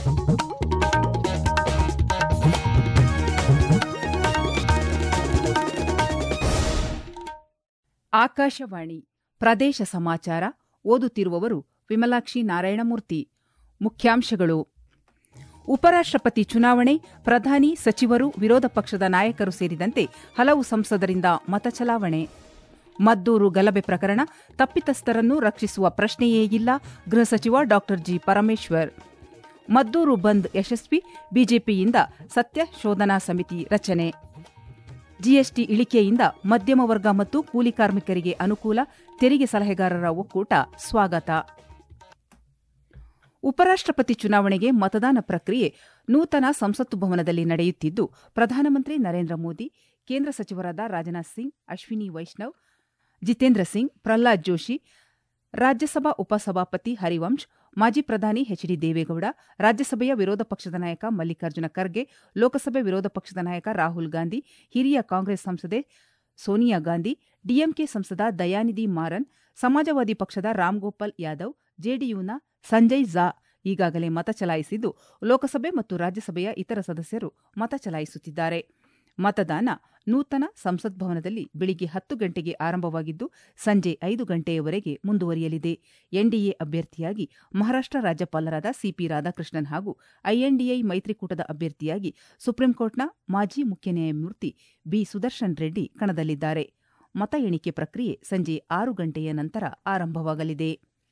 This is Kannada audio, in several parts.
ಆಕಾಶವಾಣಿ ಪ್ರದೇಶ ಸಮಾಚಾರ ಓದುತ್ತಿರುವವರು ವಿಮಲಾಕ್ಷಿ ನಾರಾಯಣಮೂರ್ತಿ ಮುಖ್ಯಾಂಶಗಳು ಉಪರಾಷ್ಟ್ರಪತಿ ಚುನಾವಣೆ ಪ್ರಧಾನಿ ಸಚಿವರು ವಿರೋಧ ಪಕ್ಷದ ನಾಯಕರು ಸೇರಿದಂತೆ ಹಲವು ಸಂಸದರಿಂದ ಮತ ಚಲಾವಣೆ ಮದ್ದೂರು ಗಲಭೆ ಪ್ರಕರಣ ತಪ್ಪಿತಸ್ಥರನ್ನು ರಕ್ಷಿಸುವ ಪ್ರಶ್ನೆಯೇ ಇಲ್ಲ ಗೃಹ ಸಚಿವ ಡಾ ಜಿ ಪರಮೇಶ್ವರ್ ಮದ್ದೂರು ಬಂದ್ ಯಶಸ್ವಿ ಬಿಜೆಪಿಯಿಂದ ಸತ್ಯ ಶೋಧನಾ ಸಮಿತಿ ರಚನೆ ಜಿಎಸ್ಟಿ ಇಳಿಕೆಯಿಂದ ಮಧ್ಯಮ ವರ್ಗ ಮತ್ತು ಕೂಲಿ ಕಾರ್ಮಿಕರಿಗೆ ಅನುಕೂಲ ತೆರಿಗೆ ಸಲಹೆಗಾರರ ಒಕ್ಕೂಟ ಸ್ವಾಗತ ಉಪರಾಷ್ಟ್ರಪತಿ ಚುನಾವಣೆಗೆ ಮತದಾನ ಪ್ರಕ್ರಿಯೆ ನೂತನ ಸಂಸತ್ತು ಭವನದಲ್ಲಿ ನಡೆಯುತ್ತಿದ್ದು ಪ್ರಧಾನಮಂತ್ರಿ ನರೇಂದ್ರ ಮೋದಿ ಕೇಂದ್ರ ಸಚಿವರಾದ ರಾಜನಾಥ್ ಸಿಂಗ್ ಅಶ್ವಿನಿ ವೈಷ್ಣವ್ ಜಿತೇಂದ್ರ ಸಿಂಗ್ ಪ್ರಹ್ಲಾದ್ ಜೋಶಿ ರಾಜ್ಯಸಭಾ ಉಪಸಭಾಪತಿ ಹರಿವಂಶ್ ಮಾಜಿ ಪ್ರಧಾನಿ ಎಚ್ ಡಿ ದೇವೇಗೌಡ ರಾಜ್ಯಸಭೆಯ ವಿರೋಧ ಪಕ್ಷದ ನಾಯಕ ಮಲ್ಲಿಕಾರ್ಜುನ ಖರ್ಗೆ ಲೋಕಸಭೆ ವಿರೋಧ ಪಕ್ಷದ ನಾಯಕ ರಾಹುಲ್ ಗಾಂಧಿ ಹಿರಿಯ ಕಾಂಗ್ರೆಸ್ ಸಂಸದೆ ಸೋನಿಯಾ ಗಾಂಧಿ ಡಿಎಂಕೆ ಸಂಸದ ದಯಾನಿಧಿ ಮಾರನ್ ಸಮಾಜವಾದಿ ಪಕ್ಷದ ರಾಮ್ಗೋಪಾಲ್ ಯಾದವ್ ಜೆಡಿಯುನ ಸಂಜಯ್ ಝಾ ಈಗಾಗಲೇ ಮತ ಚಲಾಯಿಸಿದ್ದು ಲೋಕಸಭೆ ಮತ್ತು ರಾಜ್ಯಸಭೆಯ ಇತರ ಸದಸ್ಯರು ಮತ ಚಲಾಯಿಸುತ್ತಿದ್ದಾರೆ ಮತದಾನ ನೂತನ ಸಂಸತ್ ಭವನದಲ್ಲಿ ಬೆಳಿಗ್ಗೆ ಹತ್ತು ಗಂಟೆಗೆ ಆರಂಭವಾಗಿದ್ದು ಸಂಜೆ ಐದು ಗಂಟೆಯವರೆಗೆ ಮುಂದುವರಿಯಲಿದೆ ಎನ್ಡಿಎ ಅಭ್ಯರ್ಥಿಯಾಗಿ ಮಹಾರಾಷ್ಟ್ರ ರಾಜ್ಯಪಾಲರಾದ ಸಿಪಿ ರಾಧಾಕೃಷ್ಣನ್ ಹಾಗೂ ಐಎನ್ಡಿಐ ಮೈತ್ರಿಕೂಟದ ಅಭ್ಯರ್ಥಿಯಾಗಿ ಸುಪ್ರೀಂಕೋರ್ಟ್ನ ಮಾಜಿ ಮುಖ್ಯ ನ್ಯಾಯಮೂರ್ತಿ ಬಿ ಸುದರ್ಶನ್ ರೆಡ್ಡಿ ಕಣದಲ್ಲಿದ್ದಾರೆ ಮತ ಎಣಿಕೆ ಪ್ರಕ್ರಿಯೆ ಸಂಜೆ ಆರು ಗಂಟೆಯ ನಂತರ ಆರಂಭವಾಗಲಿದೆ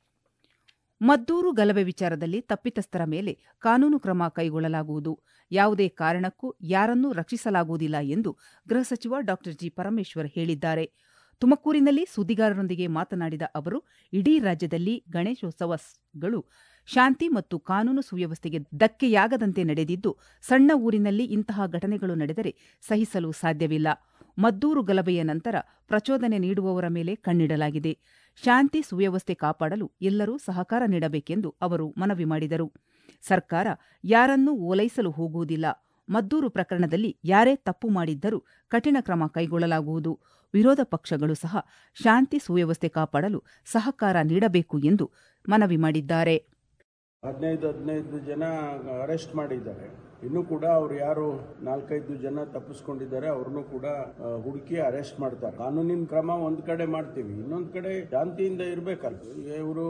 ಮದ್ದೂರು ಗಲಭೆ ವಿಚಾರದಲ್ಲಿ ತಪ್ಪಿತಸ್ಥರ ಮೇಲೆ ಕಾನೂನು ಕ್ರಮ ಕೈಗೊಳ್ಳಲಾಗುವುದು ಯಾವುದೇ ಕಾರಣಕ್ಕೂ ಯಾರನ್ನೂ ರಕ್ಷಿಸಲಾಗುವುದಿಲ್ಲ ಎಂದು ಗೃಹ ಸಚಿವ ಡಾ ಜಿ ಪರಮೇಶ್ವರ್ ಹೇಳಿದ್ದಾರೆ ತುಮಕೂರಿನಲ್ಲಿ ಸುದ್ದಿಗಾರರೊಂದಿಗೆ ಮಾತನಾಡಿದ ಅವರು ಇಡೀ ರಾಜ್ಯದಲ್ಲಿ ಗಣೇಶೋತ್ಸವಗಳು ಶಾಂತಿ ಮತ್ತು ಕಾನೂನು ಸುವ್ಯವಸ್ಥೆಗೆ ಧಕ್ಕೆಯಾಗದಂತೆ ನಡೆದಿದ್ದು ಸಣ್ಣ ಊರಿನಲ್ಲಿ ಇಂತಹ ಘಟನೆಗಳು ನಡೆದರೆ ಸಹಿಸಲು ಸಾಧ್ಯವಿಲ್ಲ ಮದ್ದೂರು ಗಲಭೆಯ ನಂತರ ಪ್ರಚೋದನೆ ನೀಡುವವರ ಮೇಲೆ ಕಣ್ಣಿಡಲಾಗಿದೆ ಶಾಂತಿ ಸುವ್ಯವಸ್ಥೆ ಕಾಪಾಡಲು ಎಲ್ಲರೂ ಸಹಕಾರ ನೀಡಬೇಕೆಂದು ಅವರು ಮನವಿ ಮಾಡಿದರು ಸರ್ಕಾರ ಯಾರನ್ನೂ ಓಲೈಸಲು ಹೋಗುವುದಿಲ್ಲ ಮದ್ದೂರು ಪ್ರಕರಣದಲ್ಲಿ ಯಾರೇ ತಪ್ಪು ಮಾಡಿದ್ದರೂ ಕಠಿಣ ಕ್ರಮ ಕೈಗೊಳ್ಳಲಾಗುವುದು ವಿರೋಧ ಪಕ್ಷಗಳು ಸಹ ಶಾಂತಿ ಸುವ್ಯವಸ್ಥೆ ಕಾಪಾಡಲು ಸಹಕಾರ ನೀಡಬೇಕು ಎಂದು ಮನವಿ ಮಾಡಿದ್ದಾರೆ ಹದಿನೈದು ಹದಿನೈದು ಜನ ಅರೆಸ್ಟ್ ಮಾಡಿದ್ದಾರೆ ಇನ್ನೂ ಕೂಡ ಅವ್ರು ಯಾರು ನಾಲ್ಕೈದು ಜನ ತಪ್ಪಿಸ್ಕೊಂಡಿದ್ದಾರೆ ಅವ್ರನ್ನೂ ಕೂಡ ಆ, ಹುಡುಕಿ ಅರೆಸ್ಟ್ ಮಾಡ್ತಾರೆ ಕಾನೂನಿನ ಕ್ರಮ ಒಂದ್ ಕಡೆ ಮಾಡ್ತೀವಿ ಇನ್ನೊಂದ್ ಕಡೆ ಶಾಂತಿಯಿಂದ ಇರ್ಬೇಕಲ್ಲ ಇವರು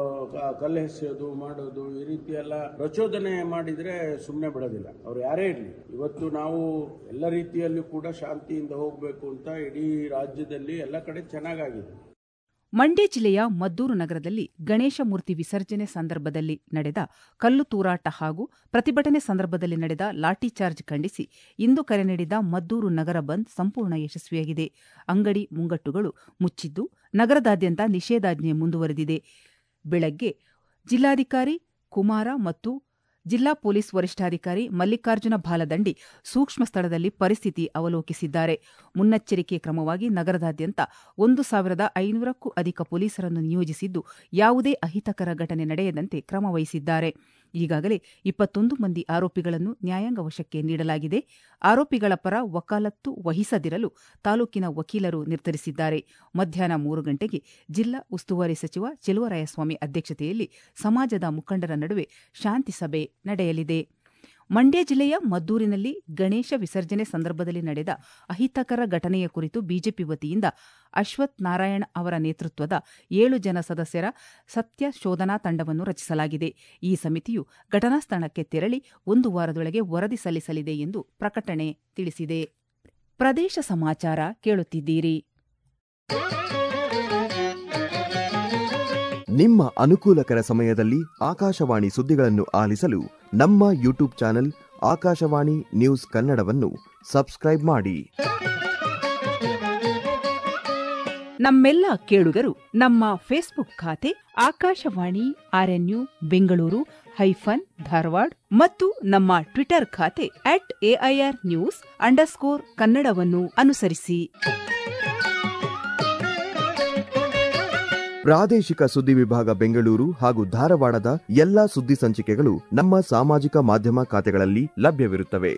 ಕಲ್ಲು ಎಸೆಯೋದು ಮಾಡೋದು ಈ ರೀತಿ ಎಲ್ಲ ಪ್ರಚೋದನೆ ಮಾಡಿದ್ರೆ ಸುಮ್ಮನೆ ಬಿಡೋದಿಲ್ಲ ಅವ್ರು ಯಾರೇ ಇರಲಿ ಇವತ್ತು ನಾವು ಎಲ್ಲ ರೀತಿಯಲ್ಲೂ ಕೂಡ ಶಾಂತಿಯಿಂದ ಹೋಗ್ಬೇಕು ಅಂತ ಇಡೀ ರಾಜ್ಯದಲ್ಲಿ ಎಲ್ಲ ಕಡೆ ಚೆನ್ನಾಗಾಗಿದೆ ಮಂಡ್ಯ ಜಿಲ್ಲೆಯ ಮದ್ದೂರು ನಗರದಲ್ಲಿ ಗಣೇಶ ಮೂರ್ತಿ ವಿಸರ್ಜನೆ ಸಂದರ್ಭದಲ್ಲಿ ನಡೆದ ಕಲ್ಲು ತೂರಾಟ ಹಾಗೂ ಪ್ರತಿಭಟನೆ ಸಂದರ್ಭದಲ್ಲಿ ನಡೆದ ಲಾಠಿಚಾರ್ಜ್ ಖಂಡಿಸಿ ಇಂದು ಕರೆ ನೀಡಿದ ಮದ್ದೂರು ನಗರ ಬಂದ್ ಸಂಪೂರ್ಣ ಯಶಸ್ವಿಯಾಗಿದೆ ಅಂಗಡಿ ಮುಂಗಟ್ಟುಗಳು ಮುಚ್ಚಿದ್ದು ನಗರದಾದ್ಯಂತ ನಿಷೇಧಾಜ್ಞೆ ಮುಂದುವರೆದಿದೆ ಬೆಳಗ್ಗೆ ಜಿಲ್ಲಾಧಿಕಾರಿ ಕುಮಾರ ಮತ್ತು ಜಿಲ್ಲಾ ಪೊಲೀಸ್ ವರಿಷ್ಠಾಧಿಕಾರಿ ಮಲ್ಲಿಕಾರ್ಜುನ ಬಾಲದಂಡಿ ಸೂಕ್ಷ್ಮ ಸ್ಥಳದಲ್ಲಿ ಪರಿಸ್ಥಿತಿ ಅವಲೋಕಿಸಿದ್ದಾರೆ ಮುನ್ನೆಚ್ಚರಿಕೆ ಕ್ರಮವಾಗಿ ನಗರದಾದ್ಯಂತ ಒಂದು ಸಾವಿರದ ಐನೂರಕ್ಕೂ ಅಧಿಕ ಪೊಲೀಸರನ್ನು ನಿಯೋಜಿಸಿದ್ದು ಯಾವುದೇ ಅಹಿತಕರ ಘಟನೆ ನಡೆಯದಂತೆ ಕ್ರಮ ವಹಿಸಿದ್ದಾರೆ ಈಗಾಗಲೇ ಇಪ್ಪತ್ತೊಂದು ಮಂದಿ ಆರೋಪಿಗಳನ್ನು ನ್ಯಾಯಾಂಗ ವಶಕ್ಕೆ ನೀಡಲಾಗಿದೆ ಆರೋಪಿಗಳ ಪರ ವಕಾಲತ್ತು ವಹಿಸದಿರಲು ತಾಲೂಕಿನ ವಕೀಲರು ನಿರ್ಧರಿಸಿದ್ದಾರೆ ಮಧ್ಯಾಹ್ನ ಮೂರು ಗಂಟೆಗೆ ಜಿಲ್ಲಾ ಉಸ್ತುವಾರಿ ಸಚಿವ ಚೆಲುವರಾಯಸ್ವಾಮಿ ಅಧ್ಯಕ್ಷತೆಯಲ್ಲಿ ಸಮಾಜದ ಮುಖಂಡರ ನಡುವೆ ಶಾಂತಿ ಸಭೆ ನಡೆಯಲಿದೆ ಮಂಡ್ಯ ಜಿಲ್ಲೆಯ ಮದ್ದೂರಿನಲ್ಲಿ ಗಣೇಶ ವಿಸರ್ಜನೆ ಸಂದರ್ಭದಲ್ಲಿ ನಡೆದ ಅಹಿತಕರ ಘಟನೆಯ ಕುರಿತು ಬಿಜೆಪಿ ವತಿಯಿಂದ ಅಶ್ವಥ್ ನಾರಾಯಣ್ ಅವರ ನೇತೃತ್ವದ ಏಳು ಜನ ಸದಸ್ಯರ ಸತ್ಯ ಶೋಧನಾ ತಂಡವನ್ನು ರಚಿಸಲಾಗಿದೆ ಈ ಸಮಿತಿಯು ಘಟನಾ ಸ್ಥಳಕ್ಕೆ ತೆರಳಿ ಒಂದು ವಾರದೊಳಗೆ ವರದಿ ಸಲ್ಲಿಸಲಿದೆ ಎಂದು ಪ್ರಕಟಣೆ ತಿಳಿಸಿದೆ ಪ್ರದೇಶ ಸಮಾಚಾರ ಕೇಳುತ್ತಿದ್ದೀರಿ ನಿಮ್ಮ ಅನುಕೂಲಕರ ಸಮಯದಲ್ಲಿ ಆಕಾಶವಾಣಿ ಸುದ್ದಿಗಳನ್ನು ಆಲಿಸಲು ನಮ್ಮ ಯೂಟ್ಯೂಬ್ ಚಾನೆಲ್ ಆಕಾಶವಾಣಿ ನ್ಯೂಸ್ ಕನ್ನಡವನ್ನು ಸಬ್ಸ್ಕ್ರೈಬ್ ಮಾಡಿ ನಮ್ಮೆಲ್ಲ ಕೇಳುಗರು ನಮ್ಮ ಫೇಸ್ಬುಕ್ ಖಾತೆ ಆಕಾಶವಾಣಿ ಆರ್ಎನ್ಯು ಬೆಂಗಳೂರು ಹೈಫನ್ ಧಾರವಾಡ ಮತ್ತು ನಮ್ಮ ಟ್ವಿಟರ್ ಖಾತೆ ಅಟ್ ಎಐಆರ್ ನ್ಯೂಸ್ ಅಂಡರ್ಸ್ಕೋರ್ ಕನ್ನಡವನ್ನು ಅನುಸರಿಸಿ ಪ್ರಾದೇಶಿಕ ಸುದ್ದಿ ವಿಭಾಗ ಬೆಂಗಳೂರು ಹಾಗೂ ಧಾರವಾಡದ ಎಲ್ಲಾ ಸುದ್ದಿ ಸಂಚಿಕೆಗಳು ನಮ್ಮ ಸಾಮಾಜಿಕ ಮಾಧ್ಯಮ ಖಾತೆಗಳಲ್ಲಿ ಲಭ್ಯವಿರುತ್ತವೆ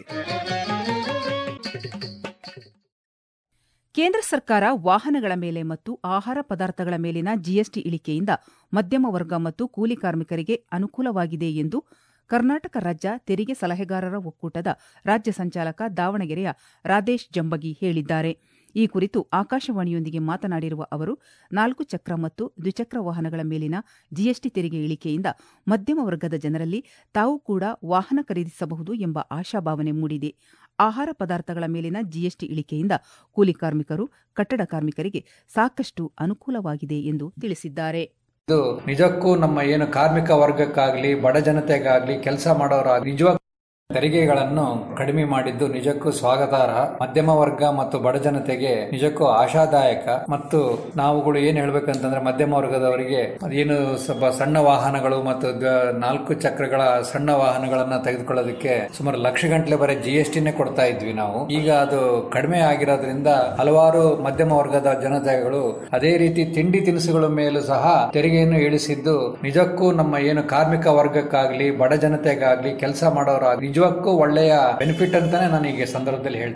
ಕೇಂದ್ರ ಸರ್ಕಾರ ವಾಹನಗಳ ಮೇಲೆ ಮತ್ತು ಆಹಾರ ಪದಾರ್ಥಗಳ ಮೇಲಿನ ಜಿಎಸ್ಟಿ ಇಳಿಕೆಯಿಂದ ಮಧ್ಯಮ ವರ್ಗ ಮತ್ತು ಕೂಲಿ ಕಾರ್ಮಿಕರಿಗೆ ಅನುಕೂಲವಾಗಿದೆ ಎಂದು ಕರ್ನಾಟಕ ರಾಜ್ಯ ತೆರಿಗೆ ಸಲಹೆಗಾರರ ಒಕ್ಕೂಟದ ರಾಜ್ಯ ಸಂಚಾಲಕ ದಾವಣಗೆರೆಯ ರಾಧೇಶ್ ಜಂಬಗಿ ಹೇಳಿದ್ದಾರೆ ಈ ಕುರಿತು ಆಕಾಶವಾಣಿಯೊಂದಿಗೆ ಮಾತನಾಡಿರುವ ಅವರು ನಾಲ್ಕು ಚಕ್ರ ಮತ್ತು ದ್ವಿಚಕ್ರ ವಾಹನಗಳ ಮೇಲಿನ ಜಿಎಸ್ಟಿ ತೆರಿಗೆ ಇಳಿಕೆಯಿಂದ ಮಧ್ಯಮ ವರ್ಗದ ಜನರಲ್ಲಿ ತಾವು ಕೂಡ ವಾಹನ ಖರೀದಿಸಬಹುದು ಎಂಬ ಆಶಾಭಾವನೆ ಮೂಡಿದೆ ಆಹಾರ ಪದಾರ್ಥಗಳ ಮೇಲಿನ ಜಿಎಸ್ಟಿ ಇಳಿಕೆಯಿಂದ ಕೂಲಿ ಕಾರ್ಮಿಕರು ಕಟ್ಟಡ ಕಾರ್ಮಿಕರಿಗೆ ಸಾಕಷ್ಟು ಅನುಕೂಲವಾಗಿದೆ ಎಂದು ತಿಳಿಸಿದ್ದಾರೆ ಇದು ನಿಜಕ್ಕೂ ನಮ್ಮ ಏನು ಕಾರ್ಮಿಕ ವರ್ಗಕ್ಕಾಗ್ಲಿ ಬಡ ಜನತೆಗಾಗ್ಲಿ ಕೆಲಸ ಮಾಡೋರಾಗ್ಲಿ ನಿಜವಾಗ್ ತೆರಿಗೆಗಳನ್ನು ಕಡಿಮೆ ಮಾಡಿದ್ದು ನಿಜಕ್ಕೂ ಸ್ವಾಗತಾರ್ಹ ಮಧ್ಯಮ ವರ್ಗ ಮತ್ತು ಬಡ ಜನತೆಗೆ ನಿಜಕ್ಕೂ ಆಶಾದಾಯಕ ಮತ್ತು ನಾವುಗಳು ಏನ್ ಹೇಳ್ಬೇಕಂತಂದ್ರೆ ಮಧ್ಯಮ ವರ್ಗದವರಿಗೆ ಏನು ಸ್ವಲ್ಪ ಸಣ್ಣ ವಾಹನಗಳು ಮತ್ತು ದ- ನಾಲ್ಕು ಚಕ್ರಗಳ ಸಣ್ಣ ವಾಹನಗಳನ್ನ ತೆಗೆದುಕೊಳ್ಳೋದಕ್ಕೆ ಸುಮಾರು ಲಕ್ಷ ಗಂಟಲೆ ಬರೀ ಜಿ ಎಸ್ ಟಿನೇ ಕೊಡ್ತಾ ಇದ್ವಿ ನಾವು ಈಗ ಅದು ಕಡಿಮೆ ಆಗಿರೋದ್ರಿಂದ ಹಲವಾರು ಮಧ್ಯಮ ವರ್ಗದ ಜನತೆಗಳು ಅದೇ ರೀತಿ ತಿಂಡಿ ತಿನಿಸುಗಳ ಮೇಲೂ ಸಹ ತೆರಿಗೆಯನ್ನು ಇಳಿಸಿದ್ದು ನಿಜಕ್ಕೂ ನಮ್ಮ ಏನು ಕಾರ್ಮಿಕ ವರ್ಗಕ್ಕಾಗ್ಲಿ ಬಡ ಜನತೆಗಾಗ್ಲಿ ಕೆಲಸ ಮಾಡೋರಾಗ್ಲಿ ನಿಜಕ್ಕೂ ಒಳ್ಳೆಯ ಬೆನಿಫಿಟ್ ಅಂತಾನೆ ನಾನು ಈಗ ಸಂದರ್ಭದಲ್ಲಿ ಹೇಳ್ತೀನಿ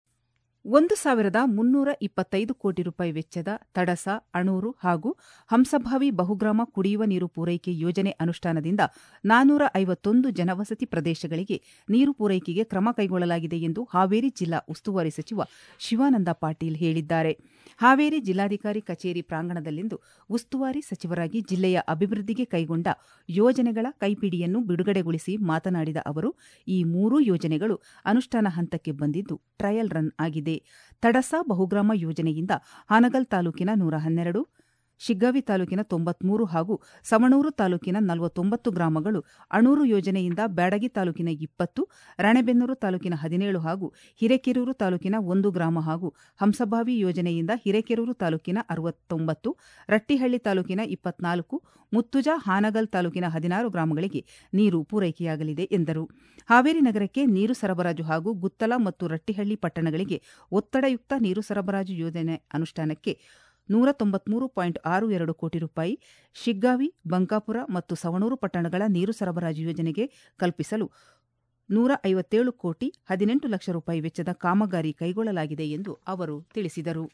ಒಂದು ಸಾವಿರದ ಮುನ್ನೂರ ಇಪ್ಪತ್ತೈದು ಕೋಟಿ ರೂಪಾಯಿ ವೆಚ್ಚದ ತಡಸ ಅಣೂರು ಹಾಗೂ ಹಂಸಭಾವಿ ಬಹುಗ್ರಾಮ ಕುಡಿಯುವ ನೀರು ಪೂರೈಕೆ ಯೋಜನೆ ಅನುಷ್ಠಾನದಿಂದ ನಾನೂರ ಐವತ್ತೊಂದು ಜನವಸತಿ ಪ್ರದೇಶಗಳಿಗೆ ನೀರು ಪೂರೈಕೆಗೆ ಕ್ರಮ ಕೈಗೊಳ್ಳಲಾಗಿದೆ ಎಂದು ಹಾವೇರಿ ಜಿಲ್ಲಾ ಉಸ್ತುವಾರಿ ಸಚಿವ ಶಿವಾನಂದ ಪಾಟೀಲ್ ಹೇಳಿದ್ದಾರೆ ಹಾವೇರಿ ಜಿಲ್ಲಾಧಿಕಾರಿ ಕಚೇರಿ ಪ್ರಾಂಗಣದಲ್ಲಿಂದು ಉಸ್ತುವಾರಿ ಸಚಿವರಾಗಿ ಜಿಲ್ಲೆಯ ಅಭಿವೃದ್ಧಿಗೆ ಕೈಗೊಂಡ ಯೋಜನೆಗಳ ಕೈಪಿಡಿಯನ್ನು ಬಿಡುಗಡೆಗೊಳಿಸಿ ಮಾತನಾಡಿದ ಅವರು ಈ ಮೂರೂ ಯೋಜನೆಗಳು ಅನುಷ್ಠಾನ ಹಂತಕ್ಕೆ ಬಂದಿದ್ದು ಟ್ರಯಲ್ ರನ್ ಆಗಿದೆ ತಡಸಾ ಬಹುಗ್ರಾಮ ಯೋಜನೆಯಿಂದ ಹಾನಗಲ್ ತಾಲೂಕಿನ ನೂರ ಹನ್ನೆರಡು ಶಿಗ್ಗಾವಿ ತಾಲೂಕಿನ ತೊಂಬತ್ಮೂರು ಹಾಗೂ ಸವಣೂರು ತಾಲೂಕಿನ ನಲವತ್ತೊಂಬತ್ತು ಗ್ರಾಮಗಳು ಅಣೂರು ಯೋಜನೆಯಿಂದ ಬ್ಯಾಡಗಿ ತಾಲೂಕಿನ ಇಪ್ಪತ್ತು ರಾಣೆಬೆನ್ನೂರು ತಾಲೂಕಿನ ಹದಿನೇಳು ಹಾಗೂ ಹಿರೇಕೆರೂರು ತಾಲೂಕಿನ ಒಂದು ಗ್ರಾಮ ಹಾಗೂ ಹಂಸಭಾವಿ ಯೋಜನೆಯಿಂದ ಹಿರೇಕೆರೂರು ತಾಲೂಕಿನ ಅರವತ್ತೊಂಬತ್ತು ರಟ್ಟಿಹಳ್ಳಿ ತಾಲೂಕಿನ ಇಪ್ಪತ್ನಾಲ್ಕು ಮುತ್ತುಜ ಹಾನಗಲ್ ತಾಲೂಕಿನ ಹದಿನಾರು ಗ್ರಾಮಗಳಿಗೆ ನೀರು ಪೂರೈಕೆಯಾಗಲಿದೆ ಎಂದರು ಹಾವೇರಿ ನಗರಕ್ಕೆ ನೀರು ಸರಬರಾಜು ಹಾಗೂ ಗುತ್ತಲ ಮತ್ತು ರಟ್ಟಿಹಳ್ಳಿ ಪಟ್ಟಣಗಳಿಗೆ ಒತ್ತಡಯುಕ್ತ ನೀರು ಸರಬರಾಜು ಯೋಜನೆ ಅನುಷ್ಠಾನಕ್ಕೆ ನೂರ ತೊಂಬತ್ಮೂರು ಪಾಯಿಂಟ್ ಆರು ಎರಡು ಕೋಟಿ ರೂಪಾಯಿ ಶಿಗ್ಗಾವಿ ಬಂಕಾಪುರ ಮತ್ತು ಸವಣೂರು ಪಟ್ಟಣಗಳ ನೀರು ಸರಬರಾಜು ಯೋಜನೆಗೆ ಕಲ್ಪಿಸಲು ನೂರ ಐವತ್ತೇಳು ಕೋಟಿ ಹದಿನೆಂಟು ಲಕ್ಷ ರೂಪಾಯಿ ವೆಚ್ಚದ ಕಾಮಗಾರಿ ಕೈಗೊಳ್ಳಲಾಗಿದೆ ಎಂದು ಅವರು ತಿಳಿಸಿದರು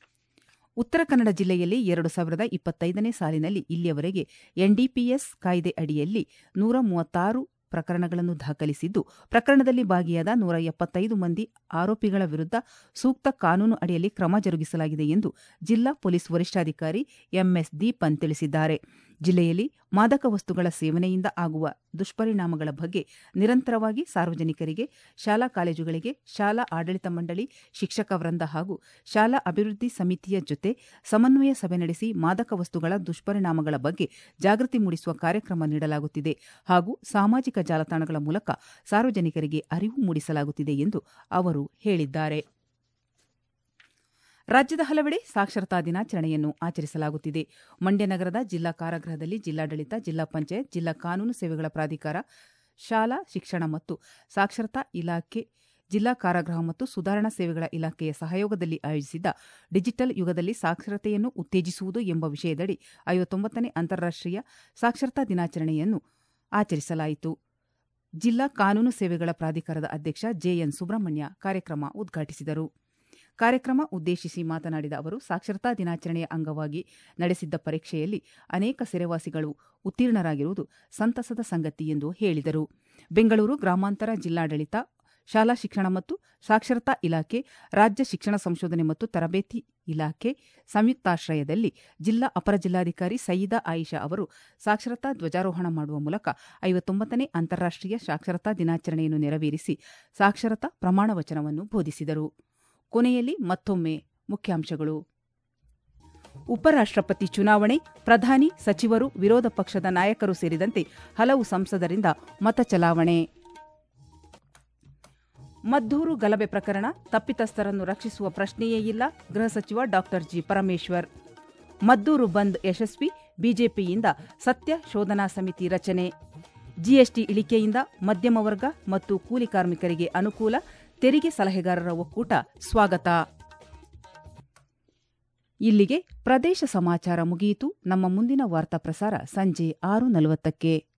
ಉತ್ತರ ಕನ್ನಡ ಜಿಲ್ಲೆಯಲ್ಲಿ ಎರಡು ಸಾವಿರದ ಇಪ್ಪತ್ತೈದನೇ ಸಾಲಿನಲ್ಲಿ ಇಲ್ಲಿಯವರೆಗೆ ಎನ್ಡಿಪಿಎಸ್ ಕಾಯ್ದೆ ಅಡಿಯಲ್ಲಿ ನೂರ ಮೂವತ್ತಾರು ಪ್ರಕರಣಗಳನ್ನು ದಾಖಲಿಸಿದ್ದು ಪ್ರಕರಣದಲ್ಲಿ ಭಾಗಿಯಾದ ನೂರ ಎಪ್ಪತ್ತೈದು ಮಂದಿ ಆರೋಪಿಗಳ ವಿರುದ್ಧ ಸೂಕ್ತ ಕಾನೂನು ಅಡಿಯಲ್ಲಿ ಕ್ರಮ ಜರುಗಿಸಲಾಗಿದೆ ಎಂದು ಜಿಲ್ಲಾ ಪೊಲೀಸ್ ವರಿಷ್ಠಾಧಿಕಾರಿ ಎಂಎಸ್ ದೀಪನ್ ತಿಳಿಸಿದ್ದಾರೆ ಜಿಲ್ಲೆಯಲ್ಲಿ ಮಾದಕ ವಸ್ತುಗಳ ಸೇವನೆಯಿಂದ ಆಗುವ ದುಷ್ಪರಿಣಾಮಗಳ ಬಗ್ಗೆ ನಿರಂತರವಾಗಿ ಸಾರ್ವಜನಿಕರಿಗೆ ಶಾಲಾ ಕಾಲೇಜುಗಳಿಗೆ ಶಾಲಾ ಆಡಳಿತ ಮಂಡಳಿ ಶಿಕ್ಷಕ ವೃಂದ ಹಾಗೂ ಶಾಲಾ ಅಭಿವೃದ್ಧಿ ಸಮಿತಿಯ ಜೊತೆ ಸಮನ್ವಯ ಸಭೆ ನಡೆಸಿ ಮಾದಕ ವಸ್ತುಗಳ ದುಷ್ಪರಿಣಾಮಗಳ ಬಗ್ಗೆ ಜಾಗೃತಿ ಮೂಡಿಸುವ ಕಾರ್ಯಕ್ರಮ ನೀಡಲಾಗುತ್ತಿದೆ ಹಾಗೂ ಸಾಮಾಜಿಕ ಜಾಲತಾಣಗಳ ಮೂಲಕ ಸಾರ್ವಜನಿಕರಿಗೆ ಅರಿವು ಮೂಡಿಸಲಾಗುತ್ತಿದೆ ಎಂದು ಅವರು ಹೇಳಿದ್ದಾರೆ ರಾಜ್ಯದ ಹಲವೆಡೆ ಸಾಕ್ಷರತಾ ದಿನಾಚರಣೆಯನ್ನು ಆಚರಿಸಲಾಗುತ್ತಿದೆ ಮಂಡ್ಯ ನಗರದ ಜಿಲ್ಲಾ ಕಾರಾಗೃಹದಲ್ಲಿ ಜಿಲ್ಲಾಡಳಿತ ಜಿಲ್ಲಾ ಪಂಚಾಯತ್ ಜಿಲ್ಲಾ ಕಾನೂನು ಸೇವೆಗಳ ಪ್ರಾಧಿಕಾರ ಶಾಲಾ ಶಿಕ್ಷಣ ಮತ್ತು ಸಾಕ್ಷರತಾ ಇಲಾಖೆ ಜಿಲ್ಲಾ ಕಾರಾಗೃಹ ಮತ್ತು ಸುಧಾರಣಾ ಸೇವೆಗಳ ಇಲಾಖೆಯ ಸಹಯೋಗದಲ್ಲಿ ಆಯೋಜಿಸಿದ್ದ ಡಿಜಿಟಲ್ ಯುಗದಲ್ಲಿ ಸಾಕ್ಷರತೆಯನ್ನು ಉತ್ತೇಜಿಸುವುದು ಎಂಬ ವಿಷಯದಡಿ ಐವತ್ತೊಂಬತ್ತನೇ ಅಂತಾರಾಷ್ಟೀಯ ಸಾಕ್ಷರತಾ ದಿನಾಚರಣೆಯನ್ನು ಆಚರಿಸಲಾಯಿತು ಜಿಲ್ಲಾ ಕಾನೂನು ಸೇವೆಗಳ ಪ್ರಾಧಿಕಾರದ ಅಧ್ಯಕ್ಷ ಜೆಎನ್ ಸುಬ್ರಹ್ಮಣ್ಯ ಕಾರ್ಯಕ್ರಮ ಉದ್ಘಾಟಿಸಿದರು ಕಾರ್ಯಕ್ರಮ ಉದ್ದೇಶಿಸಿ ಮಾತನಾಡಿದ ಅವರು ಸಾಕ್ಷರತಾ ದಿನಾಚರಣೆಯ ಅಂಗವಾಗಿ ನಡೆಸಿದ್ದ ಪರೀಕ್ಷೆಯಲ್ಲಿ ಅನೇಕ ಸೆರೆವಾಸಿಗಳು ಉತ್ತೀರ್ಣರಾಗಿರುವುದು ಸಂತಸದ ಸಂಗತಿ ಎಂದು ಹೇಳಿದರು ಬೆಂಗಳೂರು ಗ್ರಾಮಾಂತರ ಜಿಲ್ಲಾಡಳಿತ ಶಾಲಾ ಶಿಕ್ಷಣ ಮತ್ತು ಸಾಕ್ಷರತಾ ಇಲಾಖೆ ರಾಜ್ಯ ಶಿಕ್ಷಣ ಸಂಶೋಧನೆ ಮತ್ತು ತರಬೇತಿ ಇಲಾಖೆ ಸಂಯುಕ್ತಾಶ್ರಯದಲ್ಲಿ ಜಿಲ್ಲಾ ಅಪರ ಜಿಲ್ಲಾಧಿಕಾರಿ ಸಯೀದಾ ಆಯಿಷಾ ಅವರು ಸಾಕ್ಷರತಾ ಧ್ವಜಾರೋಹಣ ಮಾಡುವ ಮೂಲಕ ಐವತ್ತೊಂಬತ್ತನೇ ಅಂತಾರಾಷ್ಟೀಯ ಸಾಕ್ಷರತಾ ದಿನಾಚರಣೆಯನ್ನು ನೆರವೇರಿಸಿ ಸಾಕ್ಷರತಾ ಪ್ರಮಾಣ ವಚನವನ್ನು ಬೋಧಿಸಿದರು ಕೊನೆಯಲ್ಲಿ ಮತ್ತೊಮ್ಮೆ ಮುಖ್ಯಾಂಶಗಳು ಉಪರಾಷ್ಟ್ರಪತಿ ಚುನಾವಣೆ ಪ್ರಧಾನಿ ಸಚಿವರು ವಿರೋಧ ಪಕ್ಷದ ನಾಯಕರು ಸೇರಿದಂತೆ ಹಲವು ಸಂಸದರಿಂದ ಮತ ಚಲಾವಣೆ ಮದ್ದೂರು ಗಲಭೆ ಪ್ರಕರಣ ತಪ್ಪಿತಸ್ಥರನ್ನು ರಕ್ಷಿಸುವ ಪ್ರಶ್ನೆಯೇ ಇಲ್ಲ ಗೃಹ ಸಚಿವ ಡಾಕ್ಟರ್ ಜಿ ಪರಮೇಶ್ವರ್ ಮದ್ದೂರು ಬಂದ್ ಯಶಸ್ವಿ ಬಿಜೆಪಿಯಿಂದ ಸತ್ಯ ಶೋಧನಾ ಸಮಿತಿ ರಚನೆ ಜಿಎಸ್ಟಿ ಇಳಿಕೆಯಿಂದ ಮಧ್ಯಮ ವರ್ಗ ಮತ್ತು ಕೂಲಿ ಕಾರ್ಮಿಕರಿಗೆ ಅನುಕೂಲ ತೆರಿಗೆ ಸಲಹೆಗಾರರ ಒಕ್ಕೂಟ ಸ್ವಾಗತ ಇಲ್ಲಿಗೆ ಪ್ರದೇಶ ಸಮಾಚಾರ ಮುಗಿಯಿತು ನಮ್ಮ ಮುಂದಿನ ವಾರ್ತಾ ಪ್ರಸಾರ ಸಂಜೆ ಆರು ನಲವತ್ತಕ್ಕೆ